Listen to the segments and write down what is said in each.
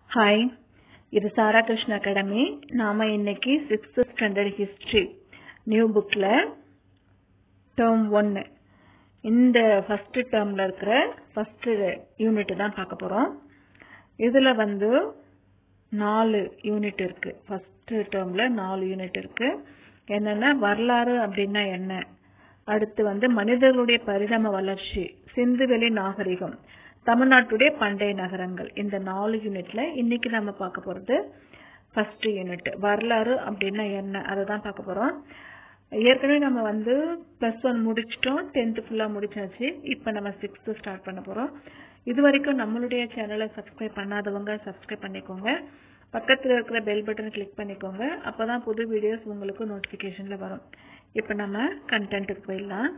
hi இது சாரா Krishna academy நாம இன்னைக்கு சிக்ஸ்த் ஸ்டாண்டர்ட் ஹிஸ்டரி நியூ புக்ல டேர்ம் ஒன்னு இந்த ஃபர்ஸ்ட் டேர்ம்ல இருக்கிற ஃபர்ஸ்ட் யூனிட் தான் பார்க்க போறோம் இதுல வந்து நாலு யூனிட் இருக்கு ஃபர்ஸ்ட் டேர்ம்ல நாலு யூனிட் இருக்கு என்னன்னா வரலாறு அப்படின்னா என்ன அடுத்து வந்து மனிதர்களுடைய பரிணாம வளர்ச்சி சிந்துவெளி நாகரிகம் தமிழ்நாட்டுடைய பண்டைய நகரங்கள் இந்த நாலு யூனிட்ல இன்னைக்கு நம்ம பார்க்க போறது ஃபர்ஸ்ட் யூனிட் வரலாறு அப்படின்னா என்ன அதை தான் பார்க்க போறோம் ஏற்கனவே நம்ம வந்து பிளஸ் ஒன் முடிச்சிட்டோம் டென்த் ஃபுல்லா முடிச்சாச்சு இப்போ நம்ம சிக்ஸ்த் ஸ்டார்ட் பண்ண போறோம் இது வரைக்கும் நம்மளுடைய சேனலை சப்ஸ்கிரைப் பண்ணாதவங்க சப்ஸ்கிரைப் பண்ணிக்கோங்க பக்கத்தில் இருக்கிற பெல் பட்டனை கிளிக் பண்ணிக்கோங்க அப்பதான் புது வீடியோஸ் உங்களுக்கு நோட்டிபிகேஷன்ல வரும் இப்போ நம்ம கண்டென்ட்டுக்கு போயிடலாம்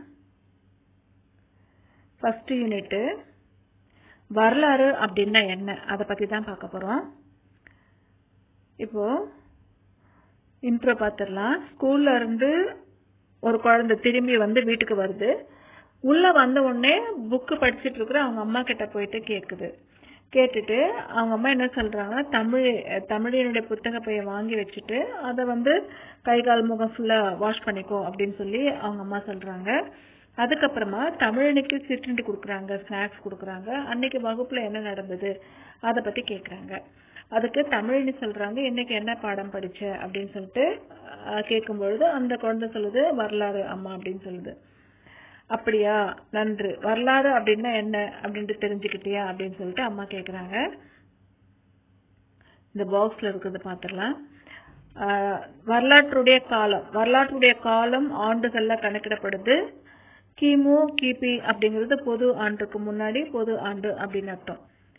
ஃபர்ஸ்ட் யூனிட் வரலாறு அப்படின்னா என்ன அதை பத்தி தான் பார்க்க போறோம் இப்போ இன்ட்ரோ பார்த்துடலாம் ஸ்கூல்ல இருந்து ஒரு குழந்தை திரும்பி வந்து வீட்டுக்கு வருது உள்ள வந்த உடனே புக்கு படிச்சிட்டு இருக்கிற அவங்க அம்மா கிட்ட போயிட்டு கேக்குது கேட்டுட்டு அவங்க அம்மா என்ன சொல்றாங்கன்னா தமிழ் தமிழினுடைய புத்தக பைய வாங்கி வச்சுட்டு அதை வந்து கை கால் முகம் ஃபுல்லா வாஷ் பண்ணிக்கோ அப்படின்னு சொல்லி அவங்க அம்மா சொல்றாங்க அதுக்கப்புறமா தமிழனுக்கு சிற்றுண்டி கொடுக்குறாங்க ஸ்நாக்ஸ் கொடுக்குறாங்க அன்னைக்கு வகுப்புல என்ன நடந்தது அதை பத்தி கேக்குறாங்க அதுக்கு தமிழ்னு சொல்றாங்க இன்னைக்கு என்ன பாடம் படிச்ச அப்படின்னு சொல்லிட்டு கேட்கும் பொழுது அந்த குழந்தை சொல்லுது வரலாறு அம்மா அப்படின்னு சொல்லுது அப்படியா நன்று வரலாறு அப்படின்னா என்ன அப்படின்ட்டு தெரிஞ்சுக்கிட்டியா அப்படின்னு சொல்லிட்டு அம்மா கேக்குறாங்க இந்த பாக்ஸ்ல இருக்கிறது பாத்திரலாம் வரலாற்றுடைய காலம் வரலாற்றுடைய காலம் ஆண்டுகள்ல கணக்கிடப்படுது கிமு கிபி அப்படிங்கிறது பொது ஆண்டுக்கு முன்னாடி பொது ஆண்டு அப்படின்னு அர்த்தம்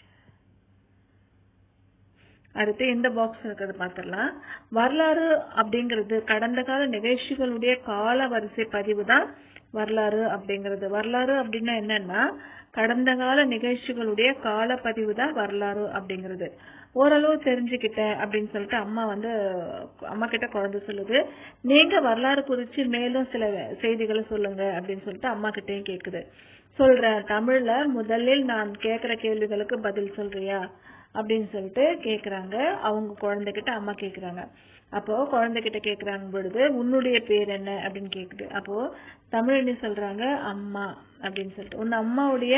அடுத்து இந்த பாக்ஸ் இருக்கிறது பார்த்துடலாம் வரலாறு அப்படிங்கிறது கடந்த கால நிகழ்ச்சிகளுடைய கால வரிசை பதிவு தான் வரலாறு அப்படிங்கிறது வரலாறு அப்படின்னா என்னன்னா கடந்த கால நிகழ்ச்சிகளுடைய கால பதிவு தான் வரலாறு அப்படிங்கிறது ஓரளவு தெரிஞ்சுக்கிட்டேன் அப்படின்னு சொல்லிட்டு அம்மா வந்து அம்மா கிட்ட குழந்தை சொல்லுது நீங்க வரலாறு குறிச்சு மேலும் சில செய்திகளை சொல்லுங்க அப்படின்னு சொல்லிட்டு அம்மா கிட்டையும் கேக்குது சொல்றேன் தமிழ்ல முதலில் நான் கேக்குற கேள்விகளுக்கு பதில் சொல்றியா அப்படின்னு சொல்லிட்டு கேக்குறாங்க அவங்க குழந்தைகிட்ட அம்மா கேக்குறாங்க அப்போ குழந்தைகிட்ட கேக்குறாங்க பொழுது உன்னுடைய பேர் என்ன அப்படின்னு கேக்குது அப்போ தமிழ்னு சொல்றாங்க அம்மா அப்படின்னு சொல்லிட்டு உன் அம்மாவுடைய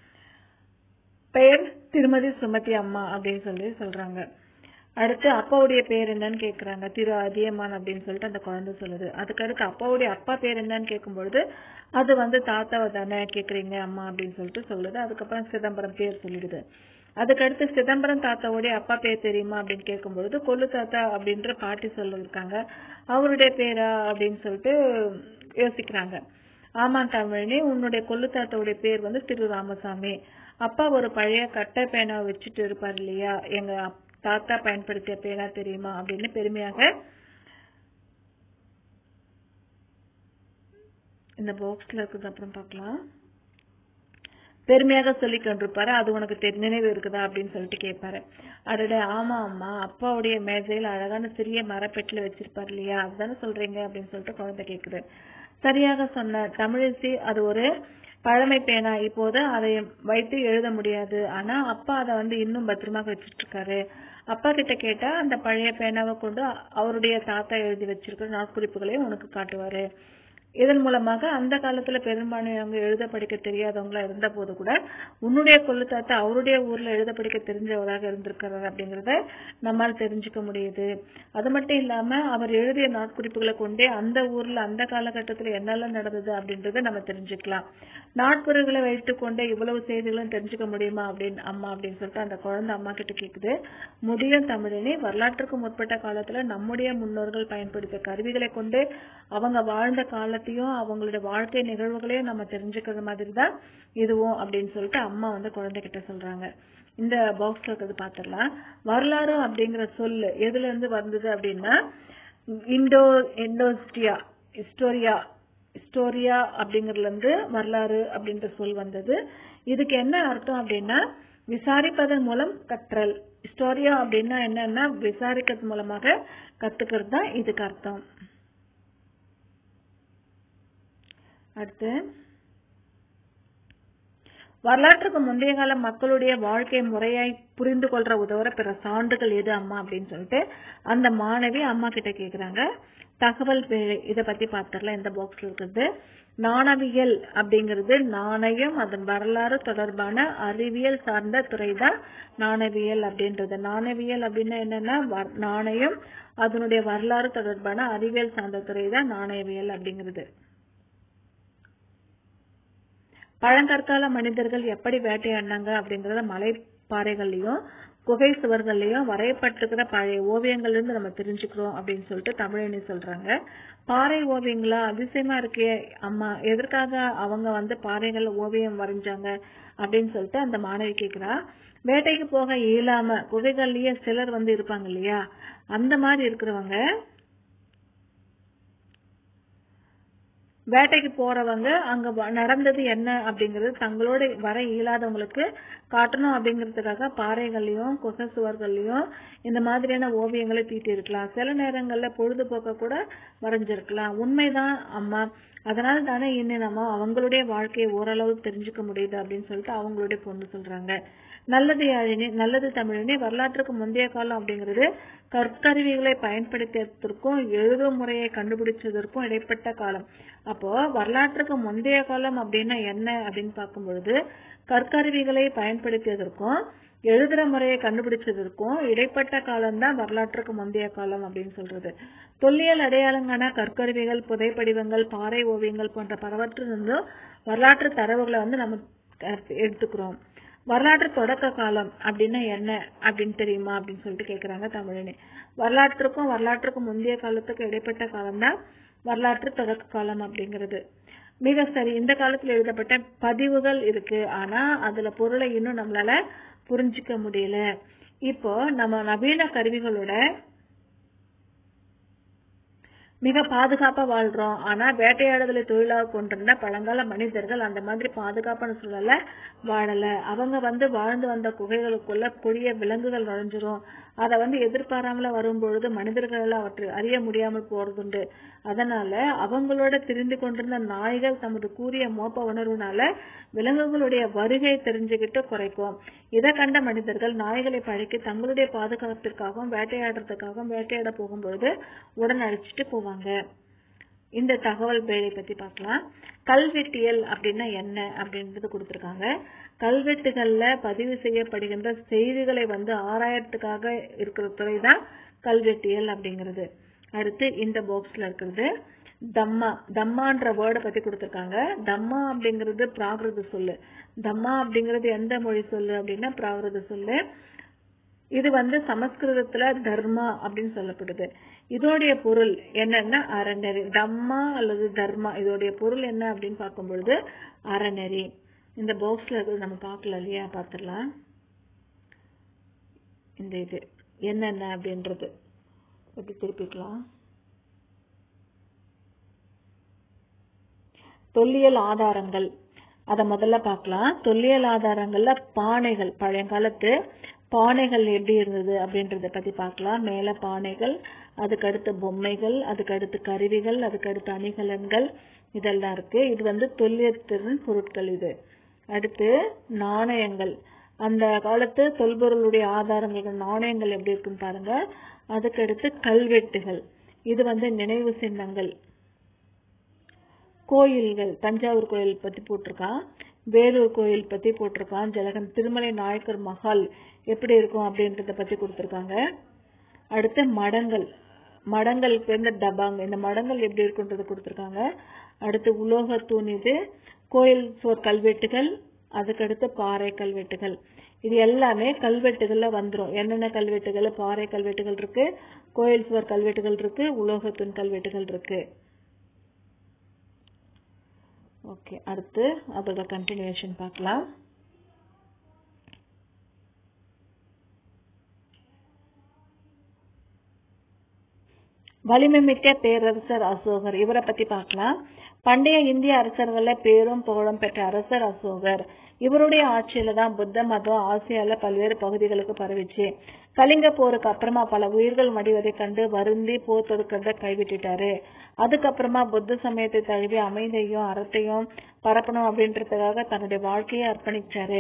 பெயர் திருமதி சுமதி அம்மா அப்படின்னு சொல்லி சொல்றாங்க அடுத்து அப்பாவுடைய பேர் என்னன்னு கேக்குறாங்க திரு அதியமான் அப்படின்னு சொல்லிட்டு அந்த குழந்தை சொல்லுது அதுக்கு அடுத்து அப்பாவுடைய அப்பா பேர் என்னன்னு கேட்கும்பொழுது அது வந்து தாத்தாவை தானே கேக்குறீங்க அம்மா அப்படின்னு சொல்லிட்டு சொல்லுது அதுக்கப்புறம் சிதம்பரம் பேர் சொல்லிடுது அதுக்கடுத்து சிதம்பரம் தாத்தாவுடைய அப்பா பேர் தெரியுமா அப்படின்னு கேட்கும்பொழுது கொல்லு தாத்தா அப்படின்ற பாட்டி சொல்லிருக்காங்க அவருடைய பேரா அப்படின்னு சொல்லிட்டு யோசிக்கிறாங்க ஆமா தமிழினி உன்னுடைய கொல்லு தாத்தாவுடைய பேர் வந்து திரு ராமசாமி அப்பா ஒரு பழைய கட்டை பேனா வச்சுட்டு இருப்பார் இல்லையா எங்க தாத்தா பயன்படுத்திய பேனா தெரியுமா அப்படின்னு பெருமையாக இந்த பாக்ஸ்ல இருக்குது அப்புறம் பார்க்கலாம் பெருமையாக சொல்லி கொண்டிருப்பாரு அது உனக்கு நினைவு இருக்குதா அப்படின்னு சொல்லிட்டு கேட்பாரு அடட ஆமா அம்மா அப்பாவுடைய மேஜையில் அழகான சிறிய மரப்பெட்டில வச்சிருப்பாரு இல்லையா அதுதானே சொல்றீங்க அப்படின்னு சொல்லிட்டு குழந்தை கேக்குது சரியாக சொன்ன தமிழிசை அது ஒரு பழமை பேனா இப்போது அதை வைத்து எழுத முடியாது ஆனா அப்பா அதை வந்து இன்னும் பத்திரமாக வச்சிட்டு இருக்காரு அப்பா கிட்ட கேட்டா அந்த பழைய பேனாவை கொண்டு அவருடைய தாத்தா எழுதி வச்சிருக்கிற நாட்குறிப்புகளையும் உனக்கு காட்டுவாரு இதன் மூலமாக அந்த காலத்துல பெரும்பான்மையவங்க எழுத படிக்க தெரியாதவங்களா இருந்த போது கூட உன்னுடைய கொள்ளு தாத்தா அவருடைய ஊர்ல எழுத படிக்க தெரிஞ்சவராக இருந்திருக்கிறார் அப்படிங்கறத நம்மால் தெரிஞ்சுக்க முடியுது அது மட்டும் இல்லாம அவர் எழுதிய நாட்குறிப்புகளை கொண்டே அந்த ஊர்ல அந்த காலகட்டத்துல என்னெல்லாம் நடந்தது அப்படின்றத நம்ம தெரிஞ்சுக்கலாம் நாட்குறிகளை வைத்துக் கொண்டே இவ்வளவு செய்திகளும் தெரிஞ்சுக்க முடியுமா அப்படின்னு அம்மா அப்படின்னு சொல்லிட்டு அந்த குழந்தை அம்மா கிட்ட கேக்குது முடியும் தமிழினி வரலாற்றுக்கு முற்பட்ட காலத்துல நம்முடைய முன்னோர்கள் பயன்படுத்திய கருவிகளை கொண்டு அவங்க வாழ்ந்த கால காலத்தையும் அவங்களுடைய வாழ்க்கை நிகழ்வுகளையும் நம்ம தெரிஞ்சுக்கிற மாதிரி தான் இதுவும் அப்படின்னு சொல்லிட்டு அம்மா வந்து குழந்தைகிட்ட சொல்றாங்க இந்த பாக்ஸ்ல இருக்கிறது பாத்திரலாம் வரலாறு அப்படிங்கிற சொல்லு எதுல இருந்து வந்தது அப்படின்னா இண்டோ இண்டோஸ்டியா ஹிஸ்டோரியா ஹிஸ்டோரியா அப்படிங்கறதுல இருந்து வரலாறு அப்படின்ற சொல் வந்தது இதுக்கு என்ன அர்த்தம் அப்படின்னா விசாரிப்பதன் மூலம் கற்றல் ஹிஸ்டோரியா அப்படின்னா என்னன்னா விசாரிக்கிறது மூலமாக கத்துக்கிறது தான் இதுக்கு அர்த்தம் அடுத்து வரலாற்றுக்கு முந்தைய கால மக்களுடைய வாழ்க்கை முறையை புரிந்து கொள்ற உதவுற பிற சான்றுகள் எது அம்மா அப்படின்னு சொல்லிட்டு அந்த மாணவி அம்மா கிட்ட கேக்குறாங்க தகவல் பிழை இத பத்தி பார்த்துடலாம் இந்த பாக்ஸ்ல இருக்கிறது நாணவியல் அப்படிங்கிறது நாணயம் அதன் வரலாறு தொடர்பான அறிவியல் சார்ந்த துறை தான் நாணவியல் அப்படின்றது நாணவியல் அப்படின்னா என்னன்னா வ- நாணயம் அதனுடைய வரலாறு தொடர்பான அறிவியல் சார்ந்த துறை தான் நாணயவியல் அப்படிங்கிறது பழங்கற்கால மனிதர்கள் எப்படி வேட்டையாடினாங்க அப்படிங்கறத மலைப்பாறைகள்லயும் குகை சுவர்கள்லயும் வரையப்பட்டிருக்கிற பழைய ஓவியங்கள்ல இருந்து நம்ம தெரிஞ்சுக்கிறோம் அப்படின்னு சொல்லிட்டு தமிழினி சொல்றாங்க பாறை ஓவியங்களா அதிசயமா இருக்கே அம்மா எதற்காக அவங்க வந்து பாறைகள்ல ஓவியம் வரைஞ்சாங்க அப்படின்னு சொல்லிட்டு அந்த மாணவி கேக்குறா வேட்டைக்கு போக இயலாம குகைகள்லயே சிலர் வந்து இருப்பாங்க இல்லையா அந்த மாதிரி இருக்கிறவங்க வேட்டைக்கு போறவங்க அங்க வ- நடந்தது என்ன அப்படிங்கறது தங்களோட வர இயலாதவங்களுக்கு காட்டணும் அப்படிங்கறதுக்காக பாறைகள்லயும் குகை சுவர்கள்லயும் இந்த மாதிரியான ஓவியங்களை தீட்டி இருக்கலாம் சில நேரங்கள்ல பொழுதுபோக்க கூட வரைஞ்சிருக்கலாம் உண்மைதான் அம்மா அதனால தானே இன்னும் நம்ம அவங்களுடைய வாழ்க்கையை ஓரளவு தெரிஞ்சுக்க முடியுது அப்படின்னு சொல்லிட்டு அவங்களுடைய பொண்ணு சொல்றாங்க நல்லது யாழினி நல்லது தமிழினி வரலாற்றுக்கு முந்தைய காலம் அப்படிங்கிறது கற்கருவிகளை பயன்படுத்தியதற்கும் எழுதும் முறையை கண்டுபிடிச்சதற்கும் இடைப்பட்ட காலம் அப்போ வரலாற்றுக்கு முந்தைய காலம் அப்படின்னா என்ன அப்படின்னு பார்க்கும் பொழுது கற்கருவிகளை பயன்படுத்தியதற்கும் எழுதுற முறையை கண்டுபிடிச்சதற்கும் இடைப்பட்ட காலம் தான் வரலாற்றுக்கு முந்தைய காலம் அப்படின்னு சொல்றது தொல்லியல் அடையாளங்கான கற்கருவிகள் புதைப்படிவங்கள் பாறை ஓவியங்கள் போன்ற பலவற்றிலிருந்தும் வரலாற்று தரவுகளை வந்து நம்ம அஹ், எடுத்துக்கிறோம் வரலாற்று தொடக்க காலம் அப்படின்னா என்ன அப்படின்னு தெரியுமா அப்படின்னு சொல்லிட்டு கேக்குறாங்க தமிழினி வரலாற்றுக்கும் வரலாற்றுக்கும் முந்தைய காலத்துக்கும் இடைப்பட்ட காலம் தான் வரலாற்று தொடக்க காலம் அப்படிங்கிறது மிக சரி இந்த காலத்துல எழுதப்பட்ட பதிவுகள் இருக்கு ஆனா அதுல பொருளை இன்னும் நம்மளால புரிஞ்சுக்க முடியல இப்போ நம்ம நவீன கருவிகளோட மிக பாதுகாப்பா வாழ்றோம் ஆனா வேட்டையாடுதலை தொழிலாக கொண்டிருந்த பழங்கால மனிதர்கள் அந்த மாதிரி பாதுகாப்பான சூழல்ல வாழல அவங்க வந்து வாழ்ந்து வந்த குகைகளுக்குள்ள கொடிய விலங்குகள் நுழைஞ்சிரும் அத வந்து எதிர்பாராமல வரும்பொழுது மனிதர்களால் அவற்றை அறிய முடியாமல் போறதுண்டு அதனால அவங்களோட திரிந்து கொண்டிருந்த நாய்கள் தமது கூறிய மோப்ப உணர்வுனால விலங்குகளுடைய வருகை தெரிஞ்சுக்கிட்டு குறைக்கும் இதை கண்ட மனிதர்கள் நாய்களை பழக்கி தங்களுடைய பாதுகாப்பிற்காகவும் வேட்டையாடுறதுக்காகவும் வேட்டையாட போகும்பொழுது உடன் அழிச்சிட்டு போவாங்க இந்த தகவல் பேழை பத்தி பார்க்கலாம் கல்வெட்டியல் அப்படின்னா என்ன அப்படின்றது கொடுத்திருக்காங்க கல்வெட்டுகள்ல பதிவு செய்யப்படுகின்ற செய்திகளை வந்து ஆராயறதுக்காக இருக்கிற துறை தான் கல்வெட்டியல் அப்படிங்கிறது அடுத்து இந்த பாக்ஸ்ல இருக்கிறது தம்மா தம்மான்ற வேர்டை பத்தி கொடுத்திருக்காங்க தம்மா அப்படிங்கிறது பிராகிருத சொல்லு தம்மா அப்படிங்கிறது எந்த மொழி சொல்லு அப்படின்னா பிராகிருத சொல்லு இது வந்து சமஸ்கிருதத்துல தர்மா அப்படின்னு சொல்லப்படுது இதோடைய பொருள் என்னன்னா அறநெறி தம்மா அல்லது தர்மா இதோடைய பொருள் என்ன அப்படின்னு பார்க்கும் பொழுது அறநெறி இந்த பாக்ஸ்ல இருக்கிறது நம்ம பார்க்கல இல்லையா பார்த்துடலாம் இந்த இது என்னென்ன அப்படின்றது எப்படி திருப்பிக்கலாம் தொல்லியல் ஆதாரங்கள் அத முதல்ல பார்க்கலாம் தொல்லியல் ஆதாரங்கள்ல பானைகள் பழையகாலத்து பானைகள் எப்படி இருந்தது அப்படின்றத பத்தி பார்க்கலாம் மேல பானைகள் அதுக்கு அடுத்து பொம்மைகள் அதுக்கு அடுத்து கருவிகள் அதுக்கு அடுத்து அணிகலன்கள் இதெல்லாம் இருக்கு இது வந்து தொல்லியத்திறன் பொருட்கள் இது அடுத்து நாணயங்கள் அந்த காலத்து தொல்பொருளுடைய ஆதாரங்கள் நாணயங்கள் எப்படி இருக்குன்னு பாருங்க அதுக்கு அடுத்து கல்வெட்டுகள் இது வந்து நினைவு சின்னங்கள் கோயில்கள் தஞ்சாவூர் கோயில் பத்தி போட்டிருக்கான் வேலூர் கோயில் பத்தி போட்டிருக்கான் ஜலகன் திருமலை நாயக்கர் மஹால் எப்படி இருக்கும் அப்படின்றத பத்தி கொடுத்திருக்காங்க அடுத்து மடங்கள் மடங்கள் பேர்ந்த டபாங் இந்த மடங்கள் எப்படி இருக்குன்றது கொடுத்திருக்காங்க அடுத்து உலோக தூண் இது கோயில் சுவர் கல்வெட்டுகள் அதுக்கடுத்து பாறை கல்வெட்டுகள் இது எல்லாமே கல்வெட்டுகள்ல வந்துரும் என்னென்ன கல்வெட்டுகள் பாறை கல்வெட்டுகள் இருக்கு கோயில் சுவர் கல்வெட்டுகள் இருக்கு உலோகத்தூண் கல்வெட்டுகள் இருக்கு ஓகே அடுத்து அதோட கண்டினியூஷன் பார்க்கலாம் வலிமை மிக்க பேரரசர் அசோகர் இவரை பத்தி பார்க்கலாம் பண்டைய இந்திய அரசர்கள்ல பேரும் புகழும் பெற்ற அரசர் அசோகர் இவருடைய ஆட்சியில தான் புத்த மதம் ஆசியால பல்வேறு பகுதிகளுக்கு பரவிச்சு கலிங்க போருக்கு அப்புறமா பல உயிர்கள் மடிவதை கண்டு வருந்தி போர் தொடுக்கிறத கைவிட்டுட்டாரு அதுக்கப்புறமா புத்த சமயத்தை தழுவி அமைதியையும் அறத்தையும் பரப்பணும் அப்படின்றதுக்காக தன்னுடைய வாழ்க்கையை அர்ப்பணிச்சாரு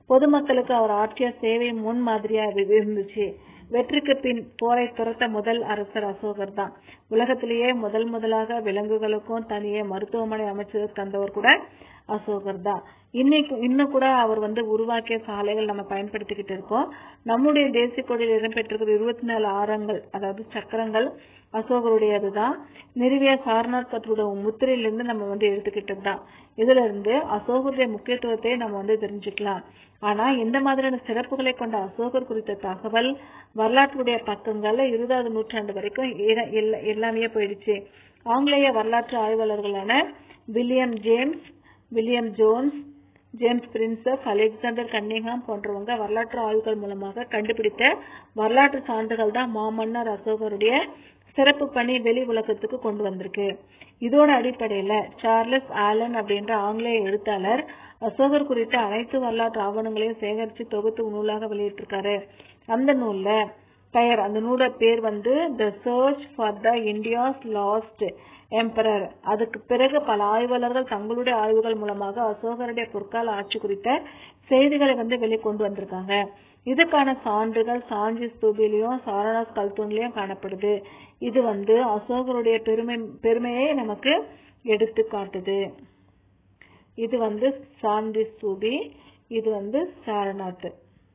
பொதுமக்களுக்கு அவர் ஆற்றிய சேவை முன் மாதிரியா இருந்துச்சு வெற்றிக்கு பின் போரை துரத்த முதல் அரசர் அசோகர் தான் உலகத்திலேயே முதல் முதலாக விலங்குகளுக்கும் தனியே மருத்துவமனை அமைச்சது தந்தவர் கூட அசோகர் தான் இன்னைக்கு இன்னும் கூட அவர் வந்து உருவாக்கிய சாலைகள் நம்ம பயன்படுத்திக்கிட்டு இருக்கோம் நம்முடைய தேசிய கொடியில் இடம்பெற்றிருக்கிற இருபத்தி நாலு ஆரங்கள் அதாவது சக்கரங்கள் அசோகருடையதுதான் நிறுவிய சாரநாத் கத்தோட முத்திரையிலிருந்து நம்ம வந்து எடுத்துக்கிட்டது தான் இதுல இருந்து அசோகருடைய முக்கியத்துவத்தை நம்ம வந்து தெரிஞ்சுக்கலாம் ஆனா இந்த மாதிரியான சிறப்புகளை கொண்ட அசோகர் குறித்த தகவல் வரலாற்றுடைய பக்கங்கள்ல இருபதாவது நூற்றாண்டு வரைக்கும் ஏற- எல்லா- எல்லாமே போயிடுச்சு ஆங்கிலேய வரலாற்று ஆய்வாளர்களான William James William Jones James Prinsep Alexander Cunningham போன்றவங்க வரலாற்று ஆய்வுகள் மூலமாக கண்டுபிடித்த வரலாற்று சான்றுகள் தான் மாமன்னர் அசோகருடைய சிறப்பு பணி வெளி உலகத்துக்கு கொண்டு வந்திருக்கு இதோட அடிப்படையில சார்லஸ் ஆலன் அப்படின்ற ஆங்கிலேய எழுத்தாளர் அசோகர் குறித்த அனைத்து வரலாற்று ஆவணங்களையும் சேகரித்து தொகுத்து நூலாக வெளியிட்டிருக்காரு அந்த நூல்ல பெயர் அந்த நூலோட பேர் வந்து the search for the India's lost emperor அதுக்கு பிறகு பல ஆய்வாளர்கள் தங்களுடைய ஆய்வுகள் மூலமாக அசோகருடைய பொற்கால ஆட்சி குறித்த செய்திகளை வந்து வெளிக்கொண்டு வந்திருக்காங்க இதுக்கான சான்றுகள் சாஞ்சி ஸ்தூபிலையும் சாரநாத் கல்தூன்லயும் காணப்படுது இது வந்து அசோகருடைய பெருமை பெருமையை நமக்கு எடுத்து காட்டுது இது வந்து சாந்தி ஸ்தூபி இது வந்து சாரநாத்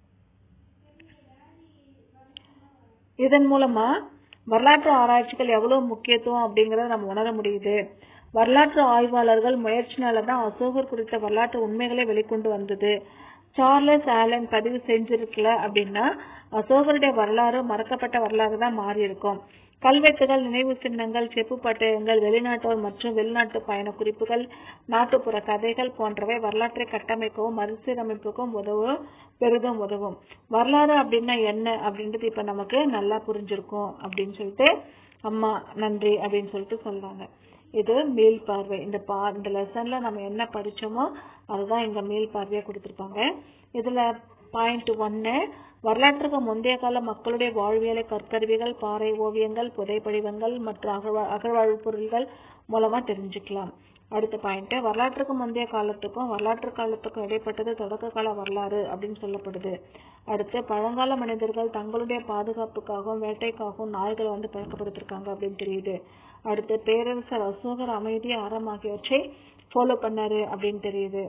இதன் மூலமா வரலாற்று ஆராய்ச்சிகள் எவ்வளவு முக்கியத்துவம் அப்படிங்கறத நம்ம உணர முடியுது வரலாற்று ஆய்வாளர்கள் முயற்சினால தான் அசோகர் குறித்த வரலாற்று உண்மைகளை வெளிக்கொண்டு வந்தது சார்லஸ் ஆலன் பதிவு செஞ்சிருக்கல அப்படின்னா அசோகருடைய வரலாறு மறக்கப்பட்ட வரலாறு தான் மாறி இருக்கும் கல்வெட்டுகள் நினைவு சின்னங்கள் செப்பு பட்டயங்கள் வெளிநாட்டோர் மற்றும் வெளிநாட்டு பயண குறிப்புகள் நாட்டுப்புற கதைகள் போன்றவை வரலாற்றை கட்டமைக்கவும் மறுசீரமைப்புக்கும் உதவும் பெரிதும் உதவும் வரலாறு அப்படின்னா என்ன அப்படின்றது இப்ப நமக்கு நல்லா புரிஞ்சிருக்கும் அப்படின்னு சொல்லிட்டு அம்மா நன்றி அப்படின்னு சொல்லிட்டு சொல்றாங்க இது மீள் பார்வை இந்த பா இந்த லெசன்ல நம்ம என்ன படிச்சோமோ அதுதான் இங்க மீள் பார்வையா கொடுத்திருப்பாங்க இதுல பாயிண்ட் ஒன்னு வரலாற்றுக்கு முந்தைய கால மக்களுடைய வாழ்வியலை கற்கருவிகள் பாறை ஓவியங்கள் புதைப்படிவங்கள் மற்றும் அகழ்வா அகழ்வாழ்வு பொருள்கள் மூலமா தெரிஞ்சுக்கலாம் அடுத்த பாயிண்ட் வரலாற்றுக்கு முந்தைய காலத்துக்கும் வரலாற்று காலத்துக்கும் இடைப்பட்டது தொடக்க கால வரலாறு அப்படின்னு சொல்லப்படுது அடுத்து பழங்கால மனிதர்கள் தங்களுடைய பாதுகாப்புக்காகவும் வேட்டைக்காகவும் நாய்களை வந்து பழக்கப்படுத்திருக்காங்க அப்படின்னு தெரியுது அடுத்து பேரரசர் அசோகர் அமைதி அறம் ஆகியவற்றை ஃபாலோ பண்ணாரு அப்படின்னு தெரியுது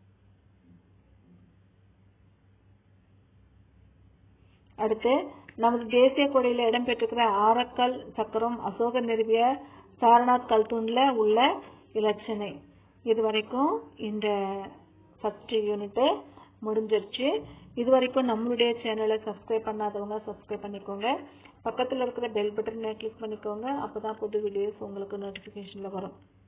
அடுத்து நமது தேசிய கொடியில இடம்பெற்றிருக்கிற ஆரக்கல் சக்கரம் அசோகர் நிறுவிய சாரநாத் கல்தூன்ல உள்ள இலட்சணை இது வரைக்கும் இந்த ஃபர்ஸ்ட் யூனிட் முடிஞ்சிருச்சு இது வரைக்கும் நம்மளுடைய சேனலை சப்ஸ்கிரைப் பண்ணாதவங்க சப்ஸ்கிரைப் பண்ணிக்கோங்க பக்கத்துல இருக்கிற பெல் பட்டனை கிளிக் பண்ணிக்கோங்க அப்பதான் புது வீடியோஸ் உங்களுக்கு நோட்டிபிகேஷன்ல வரும்